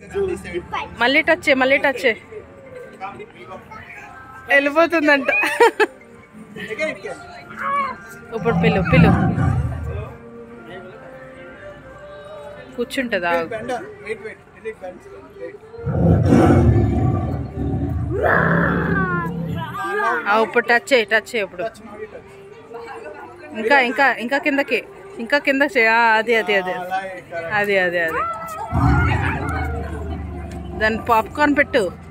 మళ్ళీ టచ్ చేయి, మళ్ళీ టచ్ చేయి. వెళ్ళిపోతుందంట ఇప్పుడు పిలు పిలు కూర్చుంటుందా ఆ, ఇప్పుడు టచ్ చేయి టచ్ చేయి ఇప్పుడు ఇంకా ఇంకా ఇంకా కిందకి ఇంకా కింద చేయి ఆ, అది అది అది అది అది అది అది దాని పాప్కార్న్ పెట్టు